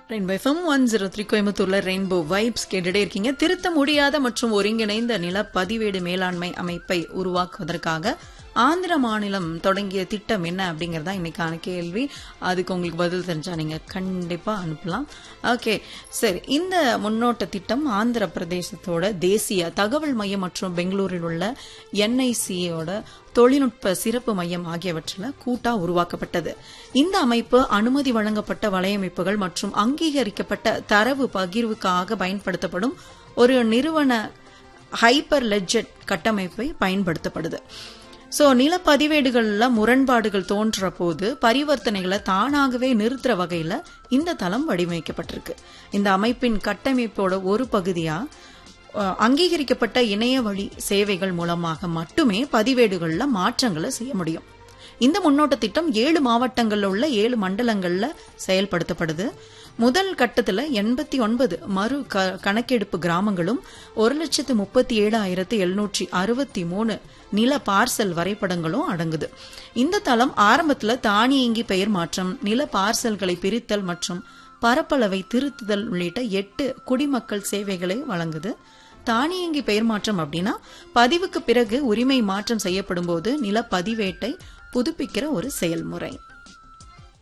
rainbow FM one zero three கோயம்புத்தூர்ல rainbow vibes கேட்டுட்டே இருக்கீங்க திருத்த முடியாத மற்றும் ஒருங்கிணைந்த நில பதிவேடு மேலாண்மை அமைப்பை உருவாக்குவதற்காக ஆந்திர மாநிலம் தொடங்கிய திட்டம் என்ன அப்படிங்கறதா இன்னைக்கான கேள்வி அதுக்கு உங்களுக்கு பதில் தெரிஞ்சா நீங்க கண்டிப்பா அனுப்பலாம் ஓகே சரி இந்த முன்னோட்ட திட்டம் ஆந்திர பிரதேசத்தோட தேசிய தகவல் மையம் மற்றும் பெங்களூரில் உள்ள என்ஐசியோட தொழில்நுட்ப சிறப்பு மையம் ஆகியவற்றில் கூட்டா உருவாக்கப்பட்டது இந்த அமைப்பு அனுமதி வழங்கப்பட்ட வலையமைப்புகள் மற்றும் அங்கீகரிக்கப்பட்ட தரவு பகிர்வுக்காக பயன்படுத்தப்படும் ஒரு நிறுவன ஹைப்பர் லெஜெட் கட்டமைப்பை பயன்படுத்தப்படுது சோ நிலப்பதிவேடுகள்ல முரண்பாடுகள் தோன்ற போது பரிவர்த்தனைகளை தானாகவே நிறுத்துற வகையில இந்த தளம் வடிவமைக்கப்பட்டிருக்கு இந்த அமைப்பின் கட்டமைப்போட ஒரு பகுதியா அஹ், அங்கீகரிக்கப்பட்ட இணைய வழி சேவைகள் மூலமாக மட்டுமே பதிவேடுகள்ல மாற்றங்களை செய்ய முடியும் இந்த முன்னோட்ட திட்டம் ஏழு மாவட்டங்கள்ல உள்ள ஏழு மண்டலங்கள்ல செயல்படுத்தப்படுது முதல் கட்டத்துல எண்பத்தி ஒன்பது மறு க- கணக்கெடுப்பு கிராமங்களும் ஒரு லட்சத்து முப்பத்தி ஏழாயிரத்து எழுநூற்றி அறுபத்தி மூணு நில பார்சல் வரைபடங்களும் அடங்குது இந்த தளம் ஆரம்பத்துல தானியங்கி பெயர் மாற்றம் நில பார்சல்களை பிரித்தல் மற்றும் பரப்பளவை திருத்துதல் உள்ளிட்ட எட்டு குடிமக்கள் சேவைகளை வழங்குது தானியங்கி பெயர் மாற்றம் அப்படின்னா பதிவுக்கு பிறகு உரிமை மாற்றம் செய்யப்படும் போது நில பதிவேட்டை புதுப்பிக்கிற ஒரு செயல்முறை